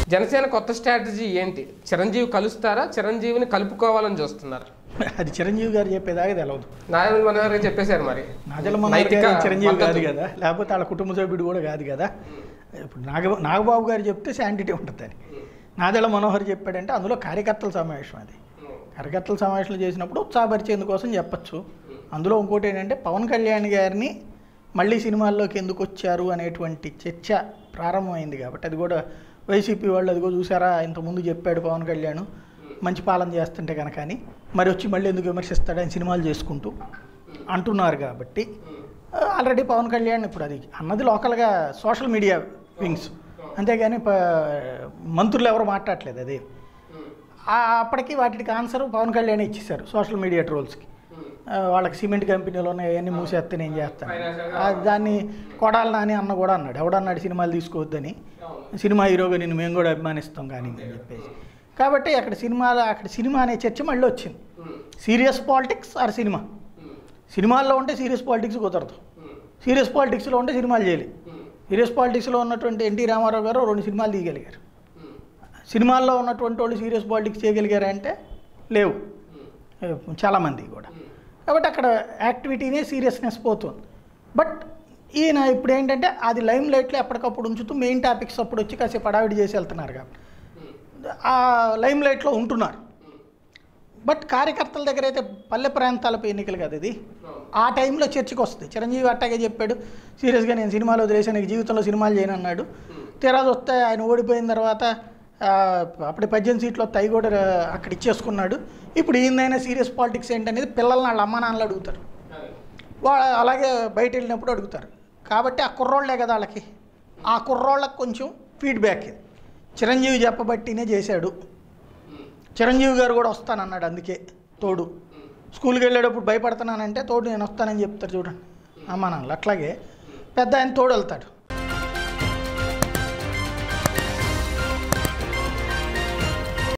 జనసేన కొత్త స్ట్రాటజీ ఏంటి చిరంజీవి కలుస్తారా చిరంజీవిని కలుపుకోవాలని చూస్తున్నారు అది చిరంజీవి గారు చెప్పేదాకా తెలియదు నారాయణ మనోహర్ గారు చెప్పేశారు మరి నాజల మనోహర్ నైతిక గారు చిరంజీవి మద్దతు. కాదు కదా లేకపోతే వాళ్ళ కుటుంబ సభ్యుడు కూడా కాదు కదా ఇప్పుడు నాగ నాగబాబు గారు చెప్తే శాంటిటీ ఉంటుందని నాదెళ్ల మనోహర్ చెప్పాడంటే అందులో కార్యకర్తల సమావేశం అది కార్యకర్తల సమావేశంలో చేసినప్పుడు ఉత్సాహపరిచేందుకోసం చెప్పచ్చు అందులో ఇంకోటి ఏంటంటే పవన్ కళ్యాణ్ గారిని మళ్ళీ సినిమాల్లోకి ఎందుకు వచ్చారు అనేటువంటి చర్చ ప్రారంభమైంది కాబట్టి అది కూడా వైసీపీ వాళ్ళు అదిగో చూసారా ఇంతకుముందు చెప్పాడు పవన్ కళ్యాణ్ మంచి పాలన చేస్తుంటే కనుక అని మరి వచ్చి మళ్ళీ ఎందుకు విమర్శిస్తాడు ఆయన సినిమాలు చేసుకుంటూ అంటున్నారు కాబట్టి ఆల్రెడీ పవన్ కళ్యాణ్ ఇప్పుడు అది అన్నది లోకల్గా సోషల్ మీడియా వింగ్స్ అంతేగాని ప- మంత్రులు ఎవరు మాట్లాడట్లేదు అది ఆ అప్పటికి వాటికి ఆన్సర్ పవన్ కళ్యాణ్ ఇచ్చేశారు సోషల్ మీడియా ట్రోల్స్కి ఆ, వాళ్ళకి సిమెంట్ కంపెనీలు ఉన్నాయి అవన్నీ మూసేస్తే నేను చేస్తాను ఆ, దాన్ని కొడాలి నాని అన్న కూడా అన్నాడు ఎవడన్నాడు సినిమాలు తీసుకోవద్దని సినిమా హీరోగా నేను మేము కూడా అభిమానిస్తాం కానీ అని చెప్పేసి కాబట్టి అక్కడ సినిమాలో అక్కడ సినిమా అనే చర్చ మళ్ళీ వచ్చింది సీరియస్ పాలిటిక్స్ ఆర్ సినిమా సినిమాల్లో ఉంటే సీరియస్ పాలిటిక్స్ కుదరదు సీరియస్ పాలిటిక్స్లో ఉంటే సినిమాలు చేయాలి సీరియస్ పాలిటిక్స్లో ఉన్నటువంటి ఎన్టీ రామారావు గారు రెండు సినిమాలు తీయగలిగారు సినిమాల్లో ఉన్నటువంటి వాళ్ళు సీరియస్ పాలిటిక్స్ చేయగలిగారా అంటే లేవు ఏ, చాలామంది కూడా కాబట్టి అక్కడ యాక్టివిటీనే సీరియస్నెస్ పోతుంది బట్ ఈయన ఇప్పుడు ఏంటంటే అది లైమ్ లైట్లో ఎప్పటికప్పుడు ఉంచుతూ మెయిన్ టాపిక్స్ అప్పుడు వచ్చి కాసేపు హడావిడి చేసి వెళ్తున్నారు కాబట్టి ఆ లైమ్ లైట్లో ఉంటున్నారు బట్ కార్యకర్తల దగ్గర అయితే పల్లె ప్రాంతాలపై ఎన్నికలు కదా ఇది ఆ టైంలో చర్చకు వస్తుంది చిరంజీవి అట్టాగే చెప్పాడు సీరియస్గా నేను సినిమాలు వదిలేసాను నీకు జీవితంలో సినిమాలు చేయను అన్నాడు తీరా వస్తే ఆయన ఓడిపోయిన తర్వాత ఆ, అప్పుడే పద్దెనిమిది సీట్లు వస్తే అవి కూడా అక్కడ ఇచ్చేసుకున్నాడు ఇప్పుడు ఈయనైనా సీరియస్ పాలిటిక్స్ ఏంటనేది పిల్లల్ని వాళ్ళ అమ్మా నాన్నలు అడుగుతారు వాళ్ళు అలాగే బయట వెళ్ళినప్పుడు అడుగుతారు కాబట్టి ఆ కుర్రోళ్ళే కదా వాళ్ళకి ఆ కుర్రోళ్ళకి కొంచెం ఫీడ్బ్యాక్ ఇది చిరంజీవి చెప్పబట్టినే చేశాడు చిరంజీవి గారు కూడా వస్తానన్నాడు అందుకే తోడు స్కూల్కి వెళ్ళేటప్పుడు భయపడుతున్నానంటే తోడు నేను వస్తానని చెప్తారు చూడండి అమ్మా నాన్నలు అట్లాగే పెద్ద ఆయన తోడు వెళ్తాడు